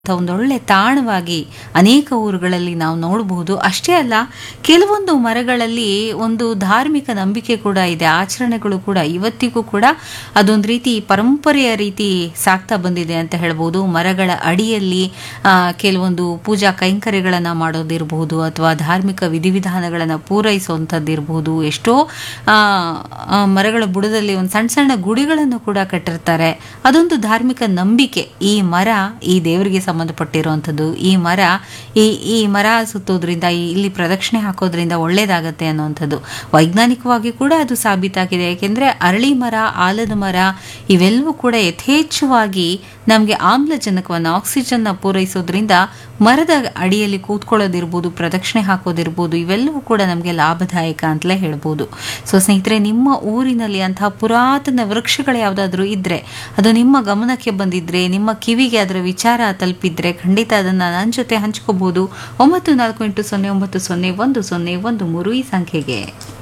ಅಂತ ಒಂದೊಳ್ಳೆ ತಾಣವಾಗಿ ಅನೇಕ ಊರುಗಳಲ್ಲಿ ನಾವು ನೋಡಬಹುದು ಅಷ್ಟೇ ಅಲ್ಲ ಕೆಲವೊಂದು ಮರಗಳಲ್ಲಿ ಒಂದು ಧಾರ್ಮಿಕ ನಂಬಿಕೆ ಕೂಡ ಇದೆ ಆಚರಣೆಗಳು ಕೂಡ ಇವತ್ತಿಗೂ ಕೂಡ ಅದೊಂದು ರೀತಿ ಪರಂಪರೆಯ ರೀತಿ ಸಾಕ್ತಾ ಬಂದಿದೆ ಅಂತ ಹೇಳ್ಬೋದು ಮರಗಳ ಅಡಿಯಲ್ಲಿ ಆ, ಕೆಲವೊಂದು ಪೂಜಾ ಕೈಂಕರ್ಯಗಳನ್ನು ಮಾಡೋದಿರಬಹುದು ಅಥವಾ ಧಾರ್ಮಿಕ ವಿಧಿವಿಧಾನಗಳನ್ನು ಪೂರೈಸುವಂಥದ್ದಿರಬಹುದು ಎಷ್ಟೋ ಆ, ಆ, ಮರಗಳ ಬುಡದಲ್ಲಿ ಒಂದು ಸಣ್ಣ ಸಣ್ಣ ಗುಡಿಗಳನ್ನು ಕೂಡ ಕಟ್ಟಿರ್ತಾರೆ ಅದೊಂದು ಧಾರ್ಮಿಕ ನಂಬಿಕೆ ಈ ಮರ ಈ ದೇವರಿಗೆ ಸಂಬಂಧಪಟ್ಟಿರುವಂಥದ್ದು ಈ ಮರ ಈ ಈ ಮರ ಸುತ್ತೋದ್ರಿಂದ ಈ- ಇಲ್ಲಿ ಪ್ರದಕ್ಷಿಣೆ ಹಾಕೋದ್ರಿಂದ ಒಳ್ಳೇದಾಗತ್ತೆ ಅನ್ನುವಂಥದ್ದು ವೈಜ್ಞಾನಿಕವಾಗಿ ಕೂಡ ಅದು ಸಾಬೀತಾಗಿದೆ ಯಾಕೆಂದ್ರೆ ಅರಳಿ ಮರ ಆಲದ ಮರ ಇವೆಲ್ಲವೂ ಕೂಡ ಯಥೇಚ್ಛವಾಗಿ ನಮಗೆ ಆಮ್ಲಜನಕವನ್ನು ಆಕ್ಸಿಜನ್ನ ಪೂರೈಸೋದ್ರಿಂದ ಮರದ ಅಡಿಯಲ್ಲಿ ಕೂತ್ಕೊಳ್ಳೋದಿರ್ಬೋದು ಪ್ರದಕ್ಷಿಣೆ ಹಾಕೋದಿರ್ಬೋದು ಇವೆಲ್ಲವೂ ಕೂಡ ನಮಗೆ ಲಾಭದಾಯಕ ಅಂತಲೇ ಹೇಳ್ಬೋದು ಸೊ ಸ್ನೇಹಿತರೆ ನಿಮ್ಮ ಊರಿನಲ್ಲಿ ಅಂತಹ ಪುರಾತನ ವೃಕ್ಷಗಳು ಯಾವುದಾದ್ರೂ ಇದ್ರೆ ಅದು ನಿಮ್ಮ ಗಮನಕ್ಕೆ ಬಂದಿದ್ರೆ ನಿಮ್ಮ ಕಿವಿಗೆ ಅದರ ವಿಚಾರ ತಲುಪಿದ್ರೆ ಖಂಡಿತ ಅದನ್ನು ನನ್ನ ಜೊತೆ ಹಂಚ್ಕೋಬಹುದು ಒಂಬತ್ತು ನಾಲ್ಕು ಎಂಟು ಸೊನ್ನೆ ಒಂಬತ್ತು ಸೊನ್ನೆ ಒಂದು ಸೊನ್ನೆ ಒಂದು ಮೂರು ಈ ಸಂಖ್ಯೆಗೆ